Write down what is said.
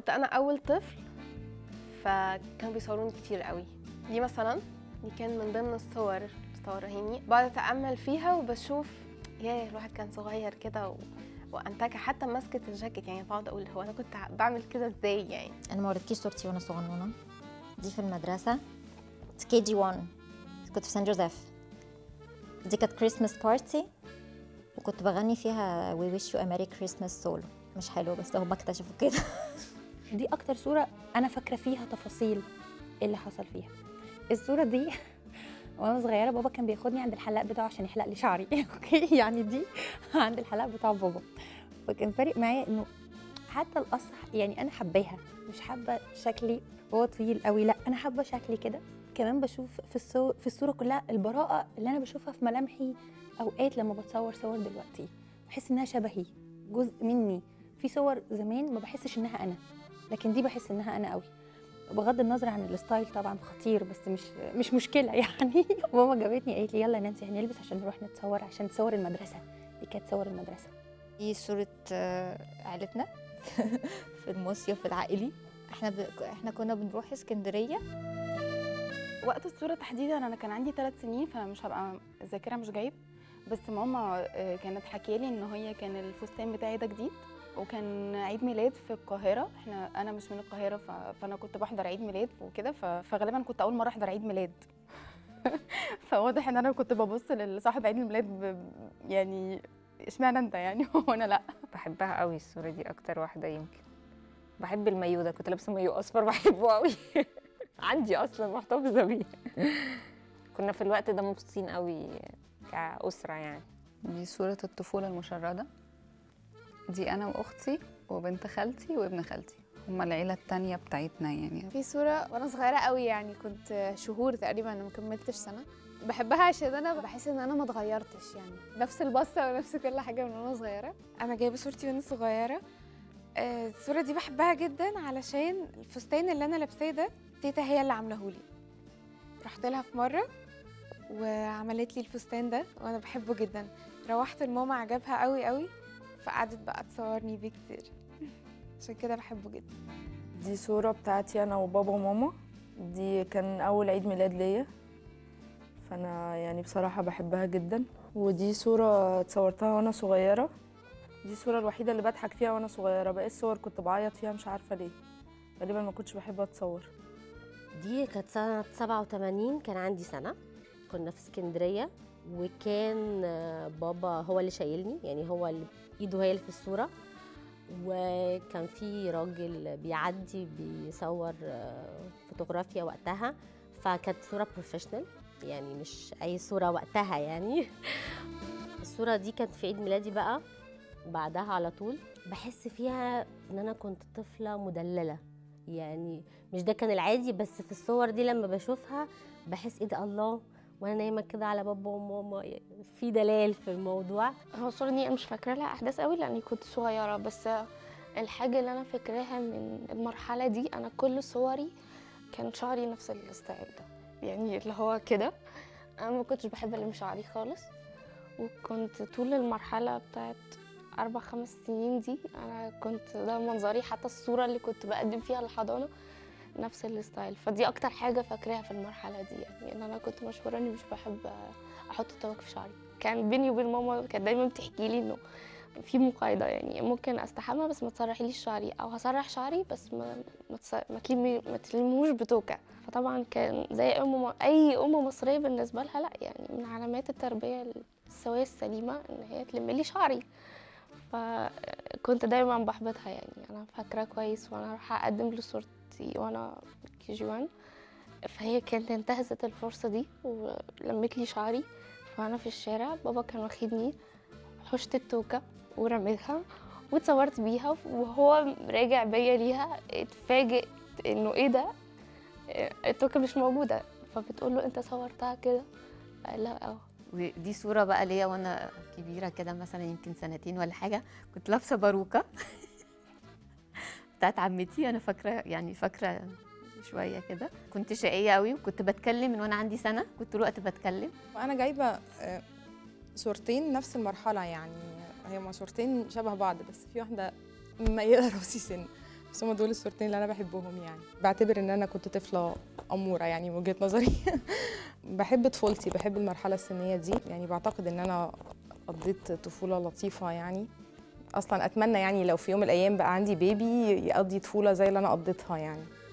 كنت انا اول طفل فكانوا بيصوروني كتير قوي دي مثلا دي كان من ضمن الصور اللي صورهاني بقعد اتامل فيها وبشوف ياه الواحد كان صغير كده و... وانتكه حتى ماسكه الجاكيت يعني بقعد اقول هو انا كنت بعمل كده ازاي يعني انا ما وريتكيش صورتي وانا صغنونه دي في المدرسه كي جي 1 كنت في سان جوزيف دي كانت كريسماس بارتي وكنت بغني فيها وي ويش يو ا ميري كريسماس سولو مش حلو بس هم اكتشفوا كده دي اكتر صوره انا فاكره فيها تفاصيل اللي حصل فيها الصوره دي وانا صغيره بابا كان بياخدني عند الحلاق بتاعه عشان يحلق لي شعري اوكي يعني دي عند الحلاق بتاع بابا فكان فارق معايا انه حتى القص يعني انا حباها مش حابه شكلي وهو طويل قوي لا انا حابه شكلي كده كمان بشوف في الصو... في الصوره كلها البراءه اللي انا بشوفها في ملامحي اوقات لما بتصور صور دلوقتي بحس انها شبهي جزء مني في صور زمان ما بحسش انها انا لكن دي بحس انها انا قوي بغض النظر عن الستايل طبعا خطير بس مش مش مشكله يعني ماما جابتني قالت لي يلا نانسي هنلبس عشان نروح نتصور عشان صور المدرسه دي كانت صور المدرسه دي صورة آه، عيلتنا في المصيف العائلي احنا ب... احنا كنا بنروح اسكندرية وقت الصورة تحديدا أنا كان عندي ثلاث سنين فمش هبقى الذاكرة مش جايب بس ماما آه، كانت حكيالي إن هي كان الفستان بتاعي ده جديد وكان عيد ميلاد في القاهرة احنا أنا مش من القاهرة ف- فأنا كنت بحضر عيد ميلاد وكده ف- فغالبا كنت أول مرة أحضر عيد ميلاد فواضح إن أنا كنت ببص لصاحب عيد الميلاد ب- يعني اشمعنى أنت يعني وأنا لأ بحبها قوي الصورة دي أكتر واحدة يمكن بحب المايو ده كنت لابسة مايو أصفر بحبه قوي عندي أصلا محتفظة بيه كنا في الوقت ده مبسوطين قوي كأسرة يعني دي صورة الطفولة المشردة دي أنا وأختي وبنت خالتي وابن خالتي هما العيلة التانية بتاعتنا يعني في صورة وأنا صغيرة قوي يعني كنت شهور تقريبا أنا ما كملتش سنة بحبها عشان أنا بحس إن أنا ما اتغيرتش يعني نفس البصة ونفس كل حاجة من وأنا صغيرة انا جايبه صورتي وانا صغيره آه، الصوره دي بحبها جدا علشان الفستان اللي انا لابساه ده تيتا هي اللي عاملahولي رحت لها في مره وعملت لي الفستان ده وانا بحبه جدا روحت لماما عجبها قوي قوي فقعدت بقى تصورني بيه كتير عشان كده بحبه جدا دي صورة بتاعتي أنا وبابا وماما دي كان أول عيد ميلاد ليا فأنا يعني بصراحة بحبها جدا ودي صورة اتصورتها وأنا صغيرة دي الصورة الوحيدة اللي بضحك فيها وأنا صغيرة باقي الصور كنت بعيط فيها مش عارفة ليه غالبا ما كنتش بحب أتصور دي كانت سنة 87 كان عندي سنة كنا في اسكندرية وكان آه، بابا هو اللي شايلني يعني هو اللي ايده هي اللي في الصورة وكان في راجل بيعدي بيصور آه، فوتوغرافيا وقتها فكانت صورة بروفيشنال يعني مش أي صورة وقتها يعني الصورة دي كانت في عيد ميلادي بقى بعدها على طول بحس فيها ان انا كنت طفلة مدللة يعني مش ده كان العادي بس في الصور دي لما بشوفها بحس ايه ده الله وانا نايمه كده على بابا وماما يعني في دلال في الموضوع هو الصورة دي أنا مش فاكرة لها أحداث قوي لأني كنت صغيرة بس الحاجة اللي أنا فاكراها من المرحلة دي أنا كل صوري كان شعري نفس الستايل ده يعني اللي هو كده أنا ما كنتش بحب ألم شعري خالص وكنت طول المرحلة بتاعت أربع خمس سنين دي أنا كنت ده منظري حتى الصورة اللي كنت بقدم فيها الحضانة نفس الستايل فدي أكتر حاجة فاكراها في المرحلة دي يعني إن أنا كنت مشهورة إني مش بحب أحط توك في شعري كان بيني وبين ماما كانت دايما بتحكي لي إنه في مقايضة يعني ممكن استحمى بس ما تسرحيليش شعري او هسرح شعري بس ما ما, تس... ما, تلمي... ما تلموش بتوكة فطبعا كان زي ام اي ام مصرية بالنسبة لها لا يعني من علامات التربية السوية السليمة ان هي تلملي شعري فكنت دايما بحبطها يعني انا فاكرة كويس وانا رايحة اقدم لصورتي وانا كي جي 1 فهي كانت انتهزت الفرصة دي ولمت لي شعري فانا في الشارع بابا كان واخدني حشت التوكة ورميتها واتصورت بيها وهو راجع بيا ليها اتفاجئ انه ايه ده التوكة مش موجودة فبتقول له انت صورتها كده فقال لها اه ودي صورة بقى ليا وانا كبيرة كده مثلا يمكن سنتين ولا حاجة كنت لابسة باروكة بتاعت عمتي انا فاكرة يعني فاكرة شوية كده كنت شقية قوي وكنت بتكلم من وانا عندي سنة كنت طول الوقت بتكلم وانا جايبه آه، صورتين نفس المرحله يعني هما صورتين شبه بعض بس في واحده مميزه راسي سن بس هم دول الصورتين اللي انا بحبهم يعني بعتبر ان انا كنت طفله اموره يعني من وجهه نظري بحب طفولتي بحب المرحله السنيه دي يعني بعتقد ان انا قضيت طفوله لطيفه يعني اصلا اتمنى يعني لو في يوم من الايام بقى عندي بيبي يقضي طفوله زي اللي انا قضيتها يعني